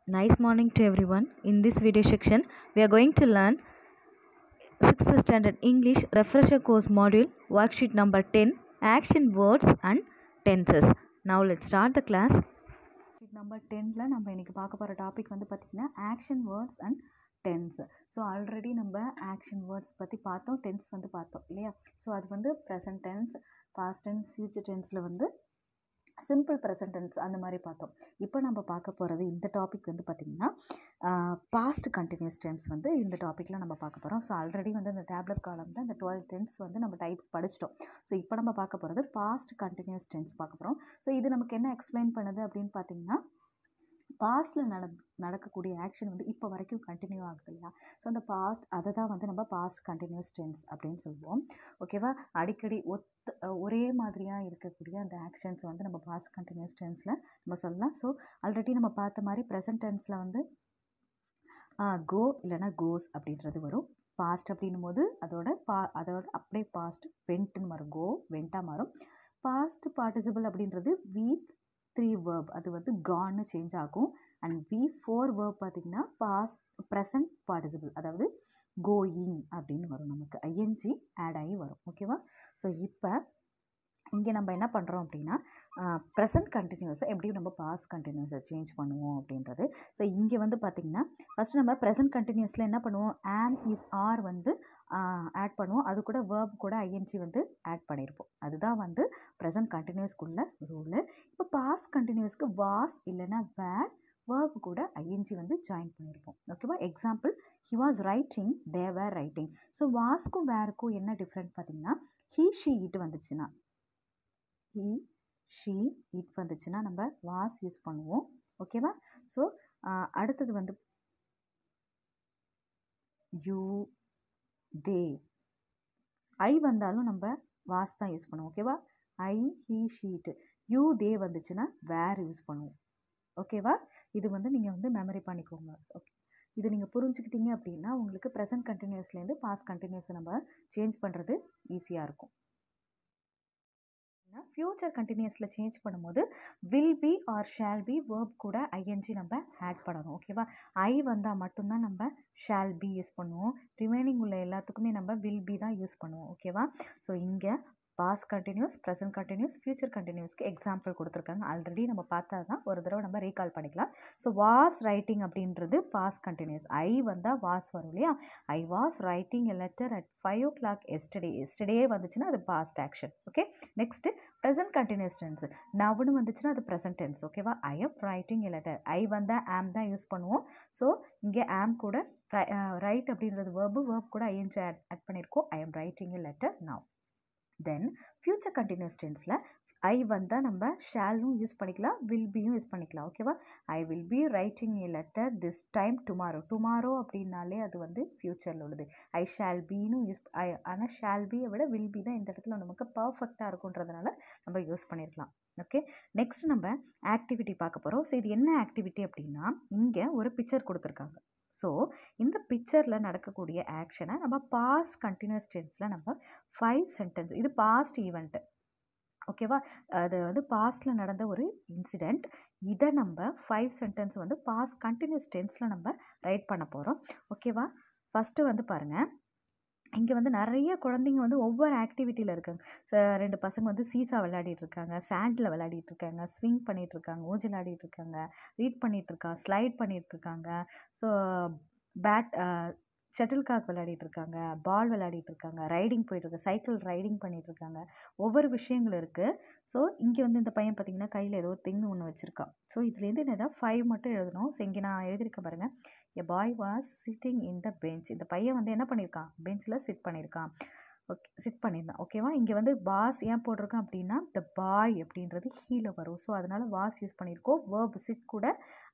Nice morning to everyone. In this video section, we are going to learn 6th standard English refresher course module worksheet number 10 action words and tenses. Now let's start the class. Number டென்னில் நம்ம இன்றைக்கி பார்க்க போகிற topic வந்து பார்த்திங்கன்னா action words and tense so already நம்ம action words பற்றி பார்த்தோம் டென்ஸ் வந்து பார்த்தோம் இல்லையா ஸோ அது வந்து present tense past tense future டென்ஸில் வந்து சிம்பிள் ப்ரெசன்ட் டென்ஸ் அந்த மாதிரி பார்த்தோம் இப்போ நம்ம பார்க்க போகிறது இந்த டாபிக் வந்து பார்த்திங்கன்னா பாஸ்ட் கண்டினியூஸ் டென்ஸ் வந்து இந்த டாப்பிக்கில் நம்ம பார்க்க போகிறோம் ஸோ ஆல்ரெடி வந்து இந்த டேப்லெட் காலம் தான் இந்த டுவெல் டென்ஸ் வந்து நம்ம டைப்ஸ் படிச்சிட்டோம் ஸோ இப்போ நம்ம பார்க்க போகிறது பாஸ்ட் கண்டினியூஸ் டென்ஸ் பார்க்க போகிறோம் ஸோ இது நமக்கு என்ன எக்ஸ்பிளைன் பண்ணுது அப்படின்னு பார்த்தீங்கன்னா பாஸ்டில் நட நடக்கக்கூடிய ஆக்ஷன் வந்து இப்போ வரைக்கும் கண்டினியூ ஆகுது இல்லையா ஸோ அந்த பாஸ்ட் அதை தான் வந்து நம்ம பாஸ்ட் கண்டினியூஸ் டென்ஸ் அப்படின்னு சொல்லுவோம் ஓகேவா அடிக்கடி ஒத்த ஒரே மாதிரியாக இருக்கக்கூடிய அந்த ஆக்ஷன்ஸ் வந்து நம்ம பாஸ்ட் கண்டினியூஸ் டென்ஸில் நம்ம சொல்லலாம் ஸோ ஆல்ரெடி நம்ம பார்த்த மாதிரி ப்ரெசன்ட் டென்ஸில் வந்து கோ இல்லைனா கோஸ் அப்படின்றது வரும் பாஸ்ட் அப்படின்னும் போது அதோட பா அதோட அப்படியே பாஸ்ட் வெண்ட்டுன்னு மாறும் கோ வெண்ட்டாக மாறும் பாஸ்ட் பார்ட்டிசிபிள் அப்படின்றது வீத் த்ரீ வேர்ப் அது வந்து கான்னு சேஞ்ச் ஆகும் அண்ட் வி ஃபோர் வேர்ப் பார்த்திங்கன்னா பாஸ்ட் ப்ரெசன்ட் பார்ட்டிசிபிள் அதாவது கோயிங் அப்படின்னு வரும் நமக்கு ஐஎன்ஜி ஆட் ஆகி வரும் ஓகேவா ஸோ இப்போ இங்கே நம்ம என்ன பண்ணுறோம் அப்படின்னா ப்ரெசன்ட் கண்டினியூஸை எப்படி நம்ம பாஸ்ட் கண்டினியூஸை சேஞ்ச் பண்ணுவோம் அப்படின்றது ஸோ இங்கே வந்து பார்த்திங்கன்னா ஃபஸ்ட்டு நம்ம ப்ரெசன்ட் கண்டினியூஸில் என்ன பண்ணுவோம் ஆம் இஸ் ஆர் வந்து ஆட் பண்ணுவோம் அது கூட வேர்ப் கூட ஐஎன்ஜி வந்து ஆட் பண்ணியிருப்போம் அதுதான் வந்து ப்ரெசன்ட் கண்டினியூஸ்க்குள்ள ரூலு இப்போ பாஸ்ட் கண்டினியூஸ்க்கு வாஸ் இல்லைன்னா வேர் வேர்ப் கூட ஐஎன்ஜி வந்து ஜாயின் பண்ணியிருப்போம் ஓகேவா example he was writing they were writing so வாஸ்க்கும் வேருக்கும் என்ன டிஃப்ரெண்ட் பார்த்தீங்கன்னா ஹீ ஷீ இட் வந்துச்சுன்னா ஹீ ஷீ இட் வந்துச்சுன்னா நம்ம வாஸ் யூஸ் பண்ணுவோம் ஓகேவா ஸோ அடுத்தது வந்து யூ தே ஐ வந்தாலும் நம்ம வாஸ் தான் யூஸ் பண்ணுவோம் ஓகேவா I he she it you they வந்துச்சுன்னா வேர் யூஸ் பண்ணுவோம் ஓகேவா இது வந்து நீங்கள் வந்து மெமரி பண்ணிக்கோங்க ஓகே இது நீங்கள் புரிஞ்சுக்கிட்டீங்க அப்படின்னா உங்களுக்கு ப்ரெசன்ட் கண்டினியூஸ்லேருந்து பாஸ்ட் கண்டினியூஸை நம்ம சேஞ்ச் பண்ணுறது ஈஸியாக இருக்கும் ஃப்யூச்சர் கண்டினியூஸில் சேஞ்ச் பண்ணும்போது will be or shall be verb கூட ஐஎன்ஜி நம்ம ஆட் பண்ணணும் ஓகேவா ஐ வந்தால் மட்டும்தான் நம்ம ஷேல் பி யூஸ் பண்ணுவோம் ரிமைனிங் உள்ள எல்லாத்துக்குமே நம்ம வில் பி தான் யூஸ் பண்ணுவோம் ஓகேவா ஸோ இங்கே past continuous present continuous future கண்டினியூஸ்க்கு எக்ஸாம்பிள் கொடுத்துருக்காங்க ஆல்ரெடி நம்ம பார்த்தா தான் ஒரு தடவை நம்ம ரீகால் பண்ணிக்கலாம் ஸோ வாஸ் ரைட்டிங் அப்படின்றது பாஸ்ட் கண்டினியூஸ் ஐ வந்தால் வாஸ் வரும் இல்லையா I was writing a letter at five o'clock எஸ்டே எஸ்டே வந்துச்சுன்னா அது past action okay next present continuous tense நவுன்னு வந்துச்சுன்னா அது ப்ரெசன்ட் டென்ஸ் ஓகேவா I am writing a letter I வந்தால் ஆம் தான் யூஸ் பண்ணுவோம் ஸோ இங்கே ஆம் கூட ரைட் அப்படின்றது வேர்பு வேர்ப் கூட ஐஎன்ஜி ஆட் ஆட் பண்ணியிருக்கோம் I am writing a letter now then future continuous டென்ஸில் ஐ வந்தால் நம்ம ஷாலும் யூஸ் பண்ணிக்கலாம் வில் பியும் யூஸ் பண்ணிக்கலாம் ஓகேவா I will be writing a letter this time tomorrow tomorrow அப்படின்னாலே அது வந்து ஃப்யூச்சரில் உள்ளது ஐ ஷால் பின்னு யூஸ் ஐ ஆனால் ஷால் பியை விட வில் பி தான் இந்த இடத்துல நமக்கு பர்ஃபெக்டாக இருக்குன்றதுனால நம்ம யூஸ் பண்ணியிருக்கலாம் ஓகே நெக்ஸ்ட் நம்ம ஆக்டிவிட்டி பார்க்க போகிறோம் ஸோ இது என்ன ஆக்டிவிட்டி அப்படின்னா இங்கே ஒரு பிக்சர் கொடுத்துருக்காங்க ஸோ இந்த பிக்சரில் நடக்கக்கூடிய ஆக்ஷனை நம்ம பாஸ்ட் கண்டினியூஸ் டென்ஸில் நம்ம ஃபைவ் சென்டென்ஸ் இது பாஸ்ட் ஈவெண்ட்டு ஓகேவா அது வந்து பாஸ்டில் நடந்த ஒரு இன்சிடெண்ட் இதை நம்ம ஃபைவ் சென்டென்ஸ் வந்து பாஸ்ட் கண்டினியூஸ் டென்ஸில் நம்ம ரைட் பண்ண போகிறோம் ஓகேவா ஃபஸ்ட்டு வந்து பாருங்கள் இங்கே வந்து நிறைய குழந்தைங்க வந்து ஒவ்வொரு ஆக்டிவிட்டியில் இருக்காங்க ரெண்டு பசங்க வந்து சீசா விளையாடிட்டு இருக்காங்க சாண்டில் விளையாடிட்டு இருக்காங்க ஸ்விங் பண்ணிகிட்டு இருக்காங்க ஊஞ்சல் ஆடிட்டு இருக்காங்க ரீட் பண்ணிகிட்டு இருக்காங்க ஸ்லைட் பண்ணிகிட்டு இருக்காங்க ஸோ பேட் ஷட்டில் காக் விளையாடிட்டு இருக்காங்க பால் விளையாடிட்டு இருக்காங்க ரைடிங் போயிட்டுருக்கு சைக்கிள் ரைடிங் பண்ணிகிட்டு இருக்காங்க ஒவ்வொரு விஷயங்கள் இருக்குது ஸோ இங்கே வந்து இந்த பையன் பார்த்திங்கன்னா கையில் ஏதோ திங்கு ஒன்று வச்சுருக்கான் ஸோ இதுலேருந்து என்ன ஏதாவது ஃபைவ் மட்டும் எழுதணும் ஸோ இங்கே நான் எழுதியிருக்கேன் பாருங்கள் a boy was sitting in the bench இந்த பையன் வந்து என்ன பண்ணியிருக்கான் பெஞ்சில் சிட் பண்ணியிருக்கான் ஓகே சிட் பண்ணியிருந்தான் ஓகேவா இங்கே வந்து பாஸ் ஏன் போட்டிருக்கோம் அப்படின்னா த பாய் அப்படின்றது ஹீல வரும் ஸோ அதனால் வாஸ் யூஸ் பண்ணியிருக்கோம் வேர்ப் சிட் கூட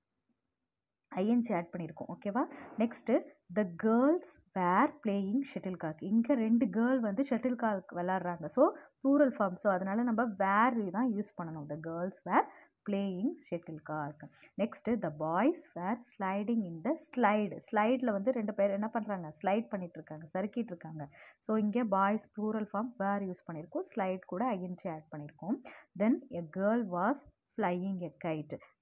ஐஎன்ஜி ஆட் பண்ணியிருக்கோம் ஓகேவா next the girls were playing shuttlecock இங்கே ரெண்டு கேர்ள் வந்து ஷட்டில் காக் விளாட்றாங்க ஸோ ப்ளூரல் ஃபார்ம் ஸோ அதனால் நம்ம வேர் தான் யூஸ் பண்ணணும் the girls were playing shuttlecock next the boys were sliding in the slide ஸ்லைடில் வந்து ரெண்டு பேர் என்ன பண்ணுறாங்க ஸ்லைட் பண்ணிட்டு இருக்காங்க சறுக்கிட்டு இருக்காங்க ஸோ இங்கே boys plural form were use பண்ணியிருக்கோம் ஸ்லைட் கூட ஐஎன்ஜி ஆட் பண்ணியிருக்கோம் then a girl was flying a kite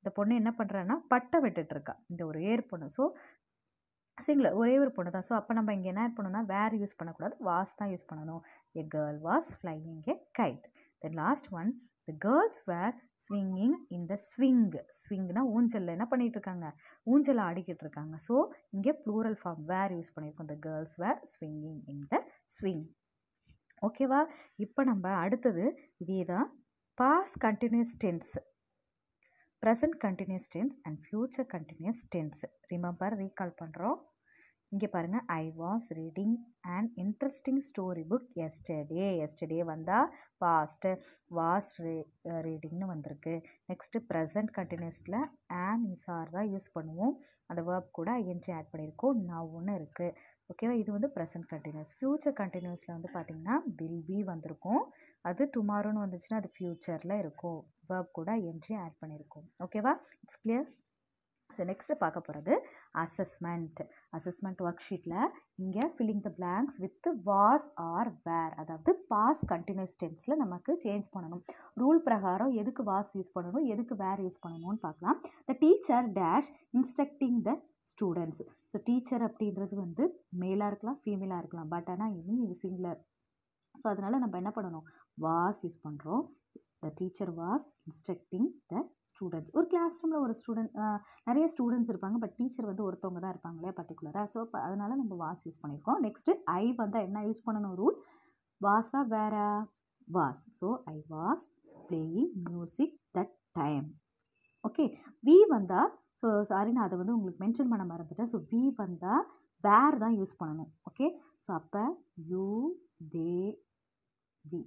இந்த பொண்ணு என்ன பண்ணுறான்னா பட்டை விட்டுட்டு இருக்கா இந்த ஒரு ஏர் பொண்ணு ஸோ சிங்கிள் ஒரே ஒரு பொண்ணு தான் ஸோ அப்போ நம்ம இங்கே என்ன ஆட் பண்ணணும்னா வேர் யூஸ் பண்ணக்கூடாது வாஸ் தான் யூஸ் பண்ணணும் a girl was flying a kite then last one the girls were swinging in the swing ஸ்விங்னா ஊஞ்சலில் என்ன பண்ணிட்டு இருக்காங்க ஊஞ்சல் ஆடிக்கிட்டு இருக்காங்க ஸோ இங்கே ப்ளூரல் ஃபார்ம் வேர் யூஸ் பண்ணியிருக்கோம் the girls were swinging in the swing ஓகேவா இப்போ நம்ம அடுத்தது இதே தான் past continuous tense present continuous tense and future continuous tense remember recall பண்ணுறோம் இங்கே பாருங்கள் I was reading and interesting story book yesterday yesterday வந்தால் பாஸ்ட்டு வாஸ் ரீ ரீடிங்னு வந்திருக்கு next present கண்டினியூஸில் am is R தான் யூஸ் பண்ணுவோம் அந்த வேர்ப் கூட ஐஎன்ஜி ஆட் பண்ணியிருக்கோம் நவ்னு இருக்குது ஓகேவா இது வந்து ப்ரெசன்ட் கண்டினியூஸ் ஃப்யூச்சர் கண்டினியூஸில் வந்து பார்த்திங்கன்னா வில் பி வந்திருக்கும் அது டுமாரோன்னு வந்துச்சுன்னா அது ஃப்யூச்சரில் இருக்கும் வேர்ப் கூட ஐஎன்ஜி ஆட் பண்ணியிருக்கோம் ஓகேவா இட்ஸ் கிளியர் இது நெக்ஸ்ட்டு பார்க்க போகிறது அசஸ்மெண்ட் அசஸ்மெண்ட் ஒர்க் ஷீட்டில் இங்கே filling the blanks with was or were அதாவது பாஸ் கண்டினியூஸ் டென்ஸில் நமக்கு சேஞ்ச் பண்ணணும் ரூல் பிரகாரம் எதுக்கு வாஸ் யூஸ் பண்ணணும் எதுக்கு வேர் யூஸ் பண்ணணும்னு பார்க்கலாம் the teacher dash instructing the students so teacher அப்படின்றது வந்து மேலாக இருக்கலாம் ஃபீமேலாக இருக்கலாம் பட் ஆனால் இது இது சிங்குலர் ஸோ அதனால் நம்ம என்ன பண்ணணும் வாஸ் யூஸ் பண்ணுறோம் the teacher was instructing the students ஒரு கிளாஸ் ரூமில் ஒரு ஸ்டூடெண்ட் நிறைய ஸ்டூடெண்ட்ஸ் இருப்பாங்க பட் டீச்சர் வந்து ஒருத்தவங்க தான் இருப்பாங்க இல்லையா பர்டிகுலராக ஸோ அதனால் நம்ம வாஸ் யூஸ் பண்ணியிருக்கோம் நெக்ஸ்ட்டு ஐ வந்து என்ன யூஸ் பண்ணணும் ரூல் வாஸா வேற was so I was playing music that time okay we வந்தால் ஸோ சாரி நான் அதை வந்து உங்களுக்கு மென்ஷன் பண்ண மறந்துட்டேன் ஸோ வி வந்தால் வேர் தான் யூஸ் பண்ணணும் ஓகே ஸோ அப்போ you they we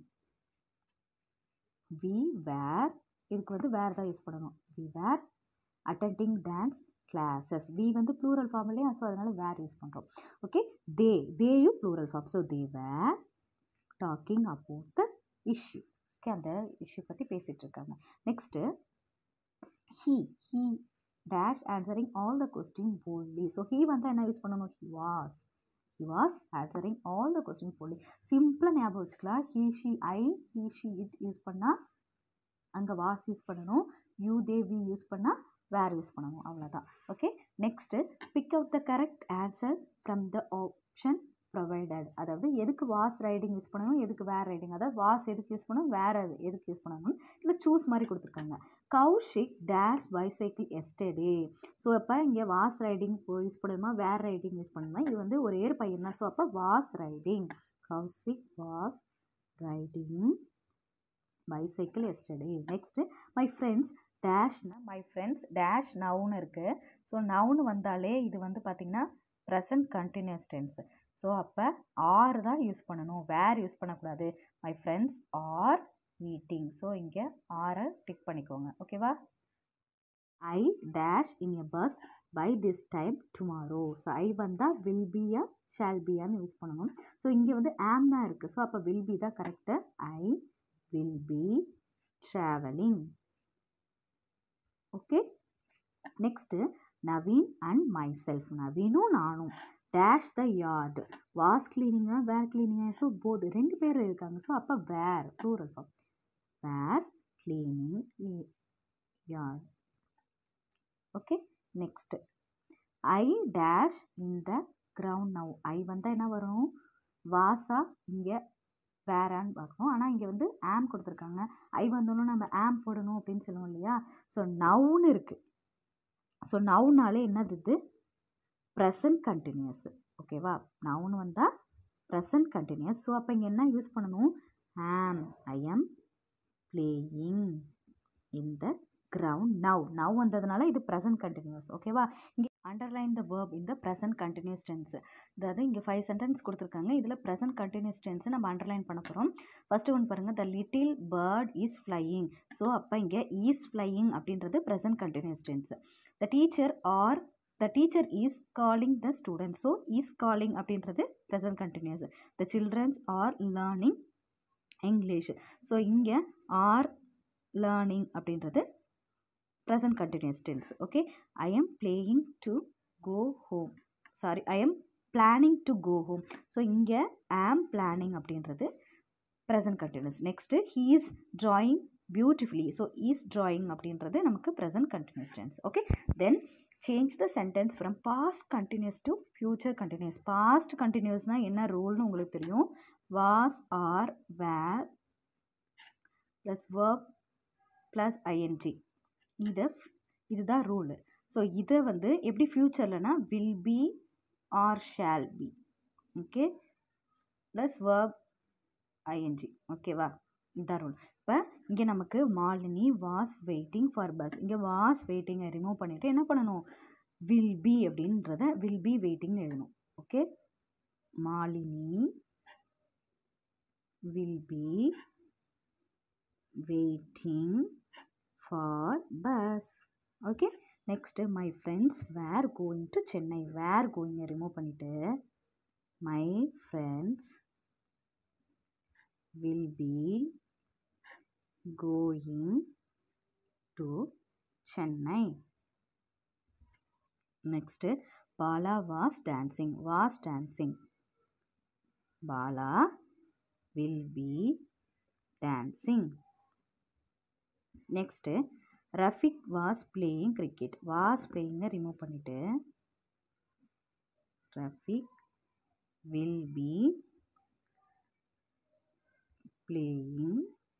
we were இதுக்கு வந்து வேர் தான் யூஸ் பண்ணணும் we were attending dance classes we வந்து ப்ளூரல் ஃபார்ம் இல்லையா ஸோ அதனால் வேர் யூஸ் பண்ணுறோம் ஓகே தே தேயும் plural form so they were talking about the issue okay அந்த இஷ்யூ பற்றி பேசிகிட்டு இருக்காங்க next he he dash answering all the question boldly so he வந்து என்ன யூஸ் பண்ணணும் he was he was answering all the question boldly சிம்பிளாக ஞாபகம் வச்சுக்கலாம் he she I he she it use பண்ணால் அங்கே வாஸ் யூஸ் பண்ணணும் யூ தே வி யூஸ் பண்ணால் வேர் யூஸ் பண்ணணும் அவ்வளோதான் okay next pick out the correct answer from the option provided அதாவது எதுக்கு வாஸ் ரைடிங் யூஸ் பண்ணணும் எதுக்கு வேர் ரைடிங் அதாவது வாஸ் எதுக்கு யூஸ் பண்ணணும் வேறு எதுக்கு யூஸ் பண்ணணும் இல்லை சூஸ் மாதிரி கொடுத்துருக்காங்க Kaushik dash bicycle yesterday so அப்போ இங்கே வாஸ் ரைடிங் யூஸ் பண்ணணுமா வேர் ரைடிங் யூஸ் பண்ணணுமா இது வந்து ஒரே ஒரு பையன் தான் ஸோ அப்போ was riding Kaushik was riding bicycle yesterday next my friends டேஷ்னா மை ஃப்ரெண்ட்ஸ் டேஷ் நவுன்னு இருக்குது ஸோ நவுன்னு வந்தாலே இது வந்து பார்த்திங்கன்னா ப்ரெசன்ட் கண்டினியூஸ் டென்ஸ் ஸோ அப்போ ஆர் தான் யூஸ் பண்ணணும் வேர் யூஸ் பண்ணக்கூடாது my friends are meeting so இங்கே ஆரை டிக் பண்ணிக்கோங்க ஓகேவா I dash in a bus by this time tomorrow so I வந்தால் வில் பியா ஷால் பியான்னு யூஸ் பண்ணணும் ஸோ இங்கே வந்து ஆம் தான் இருக்குது ஸோ அப்போ வில் பி தான் correct I will be travelling okay next Naveen and myself நவீனும் நானும் டேஷ் த யார்டு வாஸ் கிளீனிங்கா வேர் கிளீனிங்கா ஸோ போது ரெண்டு பேர் இருக்காங்க ஸோ அப்போ were plural form were cleaning yard okay next I dash in the ground now I வந்தால் என்ன வரும் வாசா இங்கே வேறான்னு பார்க்கணும் ஆனால் இங்கே வந்து ஆம் கொடுத்துருக்காங்க ஐ வந்தோன்னு நம்ம ஆம் போடணும் அப்படின்னு சொல்லுவோம் இல்லையா ஸோ நவுன்னு இருக்குது ஸோ நவுனாலே என்னது இது ப்ரெசன்ட் கண்டினியூஸ் ஓகேவா நவுன் வந்தால் ப்ரெசன்ட் கண்டினியூஸ் ஸோ அப்போ இங்கே என்ன யூஸ் பண்ணணும் am I am playing in the ground now now வந்ததுனால இது ப்ரெசன்ட் கண்டினியூஸ் ஓகேவா இங்கே அண்டர்லைன் த வேர்ப் இந்த ப்ரெசன்ட் கண்டினியூஸ் டென்ஸ் அதாவது இங்கே ஃபைவ் சென்டென்ஸ் கொடுத்துருக்காங்க இதில் ப்ரெசன்ட் கண்டினியூஸ் டென்ஸை நம்ம அண்டர்லைன் பண்ண போகிறோம் ஃபஸ்ட்டு ஒன் பாருங்கள் the little bird is flying so அப்போ இங்கே ஈஸ் ஃப்ளையிங் அப்படின்றது present continuous tense the teacher are the teacher is calling the student so is calling அப்படின்றது present continuous the childrens are learning English so இங்கே are learning அப்படின்றது present continuous tense okay I am playing to go home sorry I am planning to go home so இங்கே am planning அப்படின்றது present continuous next he is drawing beautifully so is drawing அப்படின்றது நமக்கு present continuous tense okay then change the sentence from past continuous to future continuous past கண்டினியூஸ்னால் என்ன ரூல்னு உங்களுக்கு தெரியும் was or were plus verb plus ING இதை இதுதான் rule so இதை வந்து எப்படி ஃப்யூச்சர்லனா will be or shall be okay plus verb ING ஓகேவா இதுதான் ரூல் இப்போ இங்கே நமக்கு Malini was waiting for bus இங்கே வாஸ் வெயிட்டிங்கை ரிமூவ் பண்ணிவிட்டு என்ன பண்ணணும் வில் பி அப்படின்றத வில் பி வெயிட்டிங்னு எழுதணும் okay Malini will be waiting for bus okay next my friends were going to Chennai were கோயிங்கை ரிமூவ் பண்ணிவிட்டு my friends will be going to Chennai. Next, Bala was dancing. Was dancing. Bala will be dancing. Next, Rafiq was playing cricket. Was playing remove பண்ணிட்டு Rafiq will be playing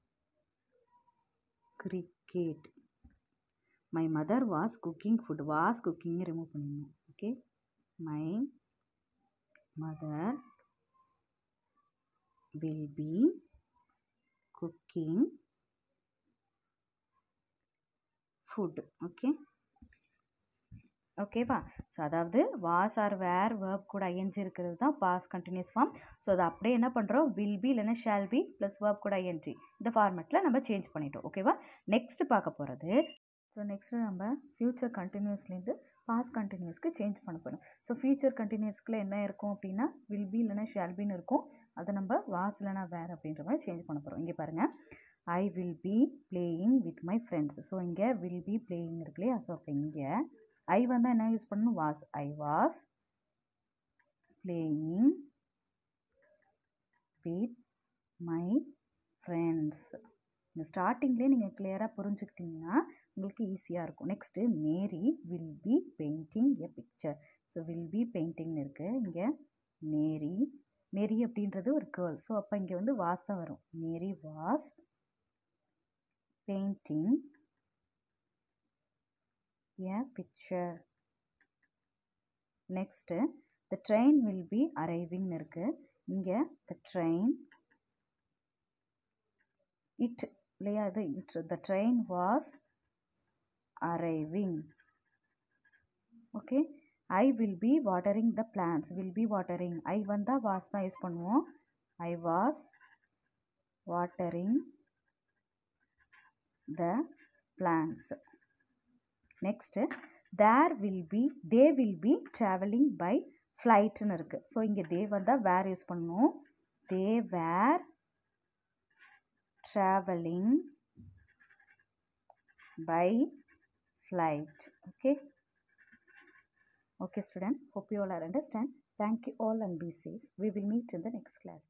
cricket my mother was cooking food was cooking remove பண்ணிடணும் okay my mother will be cooking food okay ஓகேவா so அதாவது was or were verb கூட ING இருக்கிறது தான் past continuous form so அதை அப்படியே என்ன பண்ணுறோம் வில் பி இல்லைன்னா ஷால் பி ப்ளஸ் வேர்ப் கூட ஐஎன்ஜி இந்த ஃபார்மெட்டில் நம்ம சேஞ்ச் பண்ணிட்டோம் ஓகேவா நெக்ஸ்ட் பார்க்க போகிறது ஸோ நெக்ஸ்ட்டு நம்ம ஃப்யூச்சர் கண்டினியூஸ்லேருந்து பாஸ் கண்டினியூஸ்க்கு சேஞ்ச் பண்ண போகிறோம் ஸோ ஃபியூச்சர் கண்டினியூஸ்க்குள்ள என்ன இருக்கும் அப்படின்னா வில் பி இல்லைன்னா ஷால் பின்னு இருக்கும் அதை நம்ம வாஸ் இல்லைனா வேர் அப்படின்ற மாதிரி சேஞ்ச் பண்ண போகிறோம் இங்கே பாருங்கள் I will be playing with my friends so இங்கே வில் பி பிளேயிங் இருக்கு இல்லையா ஸோ அப்போ இங்கே ஐ வந்தால் என்ன யூஸ் பண்ணணும் was I was playing with my friends இந்த ஸ்டார்டிங்லேயே நீங்கள் கிளியராக புரிஞ்சுக்கிட்டிங்கன்னா உங்களுக்கு ஈஸியாக இருக்கும் next Mary will be painting a picture so will be பெயிண்டிங்னு இருக்குது இங்கே மேரி மேரி அப்படின்றது ஒரு கேர்ள் ஸோ அப்போ இங்கே வந்து வாஸ் தான் வரும் Mary was painting a picture next the train will be arriving இருக்கு இங்க the train it இல்லையா இது it the train was arriving okay I will be watering the plants will be watering I வந்தா was தான் use பண்ணுவோம் I was watering the plants next there will be they will be travelling by ஃப்ளைட்டுன்னு இருக்குது so இங்கே they வந்தால் were use பண்ணணும் they were travelling by flight okay okay student hope you all are understand thank you all and be safe we will meet in the next class